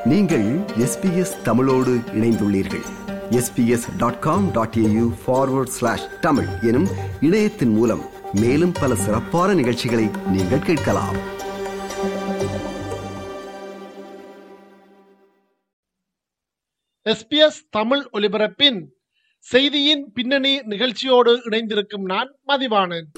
நீங்கள் எஸ்பிஎஸ் தமிழோடு இணைந்துள்ளீர்கள் SBS dot com dot AU forward slash Tamil எனும் இணையத்தின் மூலம் மேலும் பல சிறப்பான நிகழ்ச்சிகளை நீங்கள் கேட்கலாம் எஸ்பிஎஸ் தமிழ் ஒலிபரப்பின் செய்தியின் பின்னணி நிகழ்ச்சியோடு இணைந்திருக்கும் நான் மதிவாணன்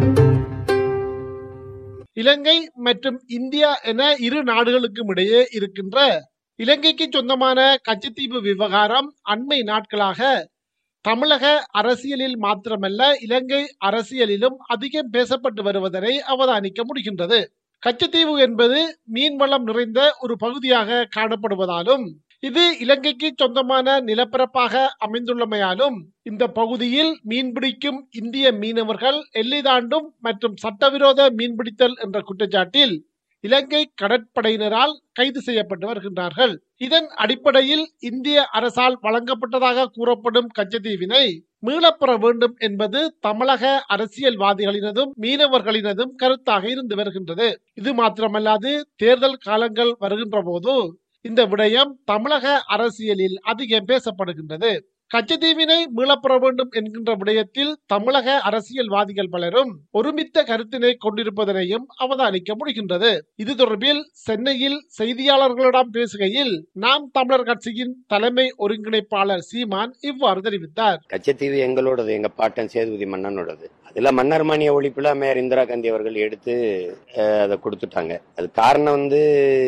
இலங்கை மற்றும் இந்தியா என இரு நாடுகளுக்கும் இடையே இருக்கின்ற இலங்கைக்கு சொந்தமான கச்சத்தீவு விவகாரம் அண்மை நாட்களாக தமிழக அரசியலில் மாத்திரமல்ல இலங்கை அரசியலிலும் அதிகம் பேசப்பட்டு வருவதனை அவதானிக்க முடிகின்றது கச்சத்தீவு என்பது மீன்வளம் நிறைந்த ஒரு பகுதியாக காணப்படுவதாலும் இது இலங்கைக்கு சொந்தமான நிலப்பரப்பாக அமைந்துள்ளமையாலும் இந்த பகுதியில் மீன்பிடிக்கும் இந்திய மீனவர்கள் எல்லை தாண்டும் மற்றும் சட்டவிரோத மீன்பிடித்தல் என்ற குற்றச்சாட்டில் இலங்கை கடற்படையினரால் கைது செய்யப்பட்டு வருகின்றார்கள் இதன் அடிப்படையில் இந்திய அரசால் வழங்கப்பட்டதாக கூறப்படும் கச்சத்தீவினை மீளப்பெற வேண்டும் என்பது தமிழக அரசியல்வாதிகளினதும் மீனவர்களினதும் கருத்தாக இருந்து வருகின்றது இது மாத்திரமல்லாது தேர்தல் காலங்கள் வருகின்ற போது இந்த விடயம் தமிழக அரசியலில் அதிகம் பேசப்படுகின்றது கச்சத்தீவினை மீளப்பெற வேண்டும் என்கின்ற விடயத்தில் தமிழக அரசியல்வாதிகள் பலரும் ஒருமித்த கருத்தினை கொண்டிருப்பதனையும் அவதானிக்க முடிகின்றது இது தொடர்பில் சென்னையில் செய்தியாளர்களிடம் பேசுகையில் நாம் தமிழர் கட்சியின் தலைமை ஒருங்கிணைப்பாளர் சீமான் இவ்வாறு தெரிவித்தார் கச்சத்தீவு எங்களோடது எங்க பாட்டன் சேதுபதி மன்னனோடது அதுல மன்னர் மானிய ஒழிப்புல மேயர் இந்திரா காந்தி அவர்கள் எடுத்து அஹ், அதை கொடுத்துட்டாங்க அது காரணம் வந்து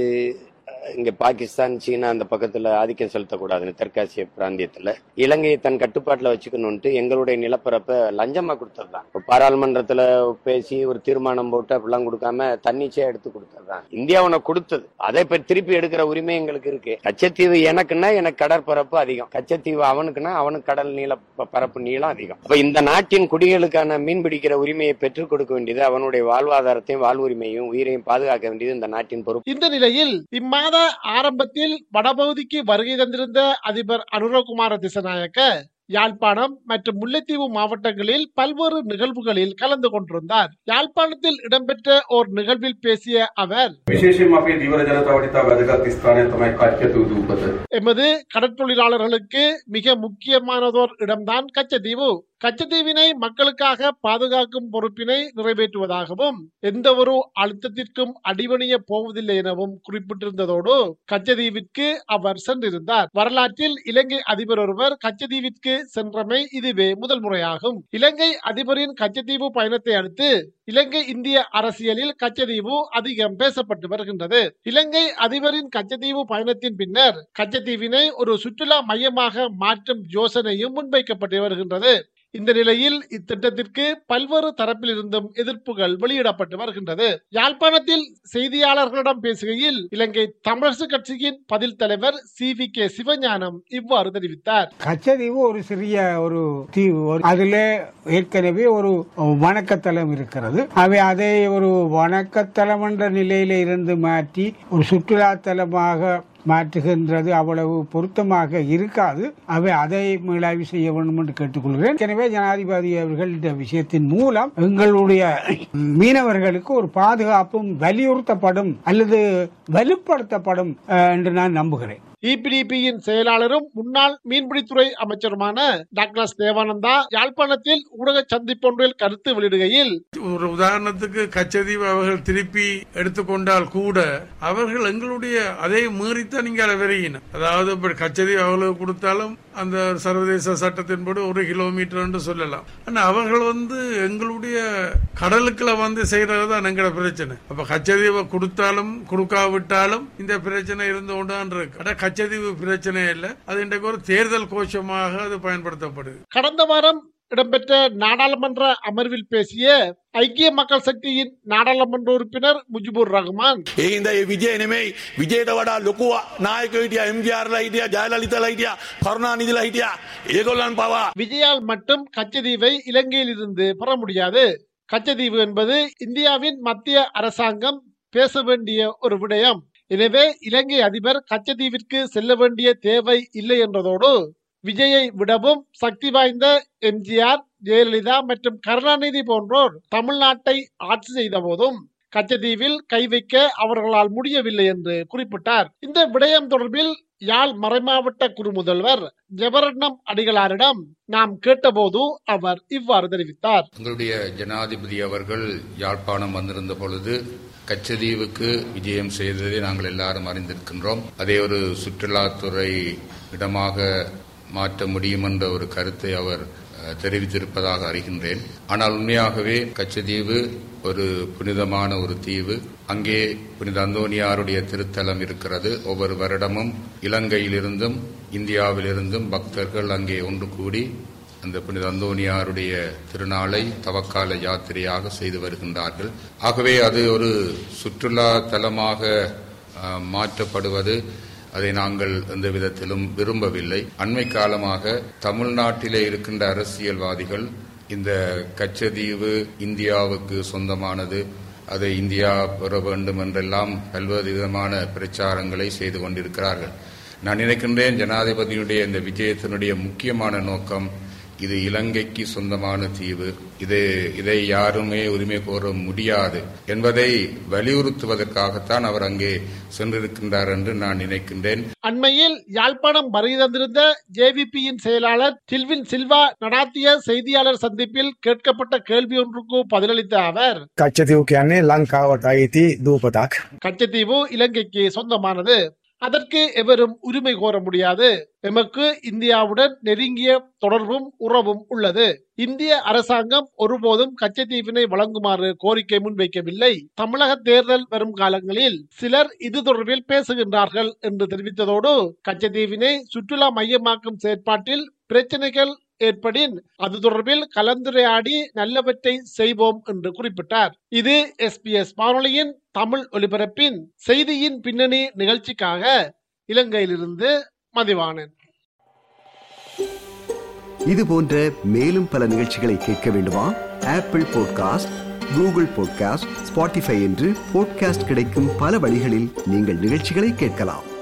அஹ், இங்க பாகிஸ்தான் சீனா அந்த பக்கத்துல ஆதிக்கம் செலுத்தக்கூடாதுன்னு தெற்காசிய பிராந்தியத்துல இலங்கையை தன் கட்டுப்பாட்டுல வச்சுக்கணும்ட்டு எங்களுடைய நிலப்பரப்ப லஞ்சமா கொடுத்ததுதான் இப்ப பாராளுமன்றத்துல பேசி ஒரு தீர்மானம் போட்டு அப்படிலாம் கொடுக்காம தன்னிச்சையா எடுத்து கொடுத்ததுதான் இந்தியா உனக்கு கொடுத்தது அதை இப்ப திருப்பி எடுக்கிற உரிமை எங்களுக்கு இருக்கு கச்சத்தீவு எனக்குன்னா எனக்கு கடற்பரப்பு அதிகம் கச்சத்தீவு அவனுக்குன்னா அவனுக்கு கடல் நீள ப- பரப்பு நீளம் அதிகம் அப்ப இந்த நாட்டின் குடிகளுக்கான மீன் பிடிக்கிற உரிமையை பெற்றுக் கொடுக்க வேண்டியது அவனுடைய வாழ்வாதாரத்தையும் வாழ்வுரிமையும் உயிரையும் பாதுகாக்க வேண்டியது இந்த நாட்டின் பொறுப்பு இந்த நிலையில் இம்மாத ஆரம்பத்தில் வடபகுதிக்கு வருகை தந்திருந்த அதிபர் அனுரகுமார திசநாயக்க யாழ்ப்பாணம் மற்றும் முல்லைத்தீவு மாவட்டங்களில் பல்வேறு நிகழ்வுகளில் கலந்து கொண்டிருந்தார் யாழ்ப்பாணத்தில் இடம்பெற்ற ஓர் நிகழ்வில் பேசிய அவர் විශේෂයෙන්ම අපේ දීවර ජනතාවට ඉතා වැදගත් ස්ථානය තමයි කච්චතු දූපත. எமது கடற்தொழிலாளர்களுக்கு மிக முக்கியமானதோர் இடம்தான் கச்சத்தீவு கச்சத்தீவினை மக்களுக்காக பாதுகாக்கும் பொறுப்பினை நிறைவேற்றுவதாகவும் எந்த ஒரு அழுத்தத்திற்கும் அடிபணிய போவதில்லை எனவும் குறிப்பிட்டிருந்ததோடு கச்சத்தீவிற்கு அவர் சென்றிருந்தார் வரலாற்றில் இலங்கை அதிபர் ஒருவர் கச்சத்தீவிற்கு சென்றமை இதுவே முதல் முறையாகும் இலங்கை அதிபரின் கச்சத்தீவு பயணத்தை அடுத்து இலங்கை இந்திய அரசியலில் கச்சத்தீவு அதிகம் பேசப்பட்டு வருகின்றது இலங்கை அதிபரின் கச்சத்தீவு பயணத்தின் பின்னர் கச்சத்தீவினை ஒரு சுற்றுலா மையமாக மாற்றும் யோசனையும் முன்வைக்கப்பட்டு வருகின்றது இந்த நிலையில் இத்திட்டத்திற்கு பல்வேறு தரப்பிலிருந்தும் எதிர்ப்புகள் வெளியிடப்பட்டு வருகின்றது யாழ்ப்பாணத்தில் செய்தியாளர்களிடம் பேசுகையில் இலங்கை தமிழரசு கட்சியின் பதில் தலைவர் சி வி கே சிவஞானம் இவ்வாறு தெரிவித்தார் கச்சதீவு ஒரு சிறிய ஒரு தீவு ஒரு- அதிலே ஏற்கனவே ஒரு வணக்கத்தலம் இருக்கிறது அவை அதை ஒரு வணக்கத்தலம் என்ற நிலையில இருந்து மாற்றி ஒரு சுற்றுலா தலமாக மாற்றுகின்றது அவ்வளவு பொருத்தமாக இருக்காது அவை அதை மீளாய்வு செய்ய வேண்டும் என்று கேட்டுக்கொள்கிறேன் எனவே ஜனாதிபதி அவர்கள் இந்த விஷயத்தின் மூலம் எங்களுடைய மீனவர்களுக்கு ஒரு பாதுகாப்பும் வலியுறுத்தப்படும் அல்லது வலுப்படுத்தப்படும் அஹ், என்று நான் நம்புகிறேன் இபிடிபியின் செயலாளரும் முன்னாள் மீன்பிடித்துறை அமைச்சருமான டாக்டர் தேவானந்தா யாழ்ப்பாணத்தில் ஊடக சந்திப்பொன்றில் கருத்து வெளியிடுகையில் ஒரு உதாரணத்துக்கு கச்சதீவு அவர்கள் திருப்பி எடுத்துக்கொண்டால் கூட அவர்கள் எங்களுடைய அதை மீறித்தான் நீங்க அதை விரையின அதாவது இப்ப கச்சதீவு அவர்களுக்கு கொடுத்தாலும் அந்த சர்வதேச சட்டத்தின்படி ஒரு கிலோமீட்டர் என்று சொல்லலாம் ஆனா அவர்கள் வந்து எங்களுடைய கடலுக்குள்ள வந்து செய்யறது தான் எங்களோட பிரச்சனை அப்ப கச்சதீவை கொடுத்தாலும் கொடுக்காவிட்டாலும் இந்த பிரச்சனை இருந்து கொண்டுதான் இருக்கு ஆனா கச்சதீவு பிரச்சனை இல்லை அது இன்றைக்கு ஒரு தேர்தல் கோஷமாக அது பயன்படுத்தப்படுது கடந்த வாரம் இடம்பெற்ற நாடாளுமன்ற அமர்வில் பேசிய ஐக்கிய மக்கள் சக்தியின் நாடாளுமன்ற உறுப்பினர் முஜிபுர் ரஹ்மான் ඒ හින්දා ඒ විජය නෙමෙයි විජයට වඩා ලොකු නායකයෝ හිටියා එම්ජිආර්ලා හිටියා ජයලලිතලා හිටියා කරුණානිදිලා හිටියා ඒගොල්ලන් පවා விஜயால் மட்டும் கச்சதீவை இலங்கையில் இருந்து பெற முடியாது கச்சதீவு என்பது இந்தியாவின் மத்திய அரசாங்கம் பேச வேண்டிய ஒரு விடயம் எனவே இலங்கை அதிபர் கச்சதீவிற்கு செல்ல வேண்டிய தேவை இல்லை என்றதோடு விஜயை விடவும் சக்தி வாய்ந்த எம்ஜிஆர் ஜெயலலிதா மற்றும் கருணாநிதி போன்றோர் தமிழ்நாட்டை ஆட்சி செய்த போதும் கச்சதீவில் கை வைக்க அவர்களால் முடியவில்லை என்று குறிப்பிட்டார் இந்த விடயம் தொடர்பில் யாழ் மறைமாவட்ட குரு முதல்வர் ஜெபரட்னம் அடிகளாரிடம் நாம் கேட்டபோது அவர் இவ்வாறு தெரிவித்தார் எங்களுடைய ஜனாதிபதி அவர்கள் யாழ்ப்பாணம் வந்திருந்த பொழுது கச்சதீவுக்கு விஜயம் செய்ததை நாங்கள் எல்லாரும் அறிந்திருக்கின்றோம் அதே ஒரு சுற்றுலாத்துறை இடமாக மாற்ற முடியும் என்ற ஒரு கருத்தை அவர் அஹ், தெரிவித்திருப்பதாக அறிகின்றேன் ஆனால் உண்மையாகவே கச்சதீவு ஒரு புனிதமான ஒரு தீவு அங்கே புனித அந்தோனியாருடைய திருத்தலம் இருக்கிறது ஒவ்வொரு வருடமும் இலங்கையிலிருந்தும் இந்தியாவிலிருந்தும் பக்தர்கள் அங்கே ஒன்று கூடி அந்த புனித அந்தோனியாருடைய திருநாளை தவக்கால யாத்திரையாக செய்து வருகின்றார்கள் ஆகவே அது ஒரு சுற்றுலா தலமாக அஹ், மாற்றப்படுவது அதை நாங்கள் எந்த விதத்திலும் விரும்பவில்லை அண்மை காலமாக தமிழ்நாட்டிலே இருக்கின்ற அரசியல்வாதிகள் இந்த கச்சதீவு இந்தியாவுக்கு சொந்தமானது அதை இந்தியா பெற வேண்டும் என்றெல்லாம் பல்வேறு விதமான பிரச்சாரங்களை செய்து கொண்டிருக்கிறார்கள் நான் நினைக்கின்றேன் ஜனாதிபதியுடைய இந்த விஜயத்தினுடைய முக்கியமான நோக்கம் இது இலங்கைக்கு சொந்தமான தீவு இது இதை யாருமே உரிமை கோர முடியாது என்பதை வலியுறுத்துவதற்காகத்தான் அவர் அங்கே சென்றிருக்கின்றார் என்று நான் நினைக்கின்றேன் அண்மையில் யாழ்ப்பாணம் வருகை தந்திருந்த ஜேவிபியின் செயலாளர் டில்வின் சில்வா நடாத்திய செய்தியாளர் சந்திப்பில் கேட்கப்பட்ட கேள்வி ஒன்றுக்கு பதிலளித்த அவர் කච්චතිව් කියන්නේ ලංකාවට අයිති දූපතක්. கச்சத்தீவு இலங்கைக்கு சொந்தமானது அதற்கு எவரும் உரிமை கோர முடியாது எமக்கு இந்தியாவுடன் நெருங்கிய தொடர்பும் உறவும் உள்ளது இந்திய அரசாங்கம் ஒருபோதும் கச்சத்தீவினை வழங்குமாறு கோரிக்கை முன்வைக்கவில்லை தமிழக தேர்தல் வரும் காலங்களில் சிலர் இது தொடர்பில் பேசுகின்றார்கள் என்று தெரிவித்ததோடு கச்சத்தீவினை சுற்றுலா மையமாக்கும் செயற்பாட்டில் பிரச்சனைகள் ஏற்படின் அது தொடர்பில் கலந்துரையாடி நல்லவற்றை செய்வோம் என்று குறிப்பிட்டார் இது எஸ்பிஎஸ் வானொலியின் தமிழ் ஒலிபரப்பின் செய்தியின் பின்னணி நிகழ்ச்சிக்காக இலங்கையிலிருந்து மதிவாணன் இது போன்ற மேலும் பல நிகழ்ச்சிகளை கேட்க வேண்டுமா Apple podcast Google podcast Spotify என்று பாட்காஸ்ட் கிடைக்கும் பல வழிகளில் நீங்கள் நிகழ்ச்சிகளை கேட்கலாம்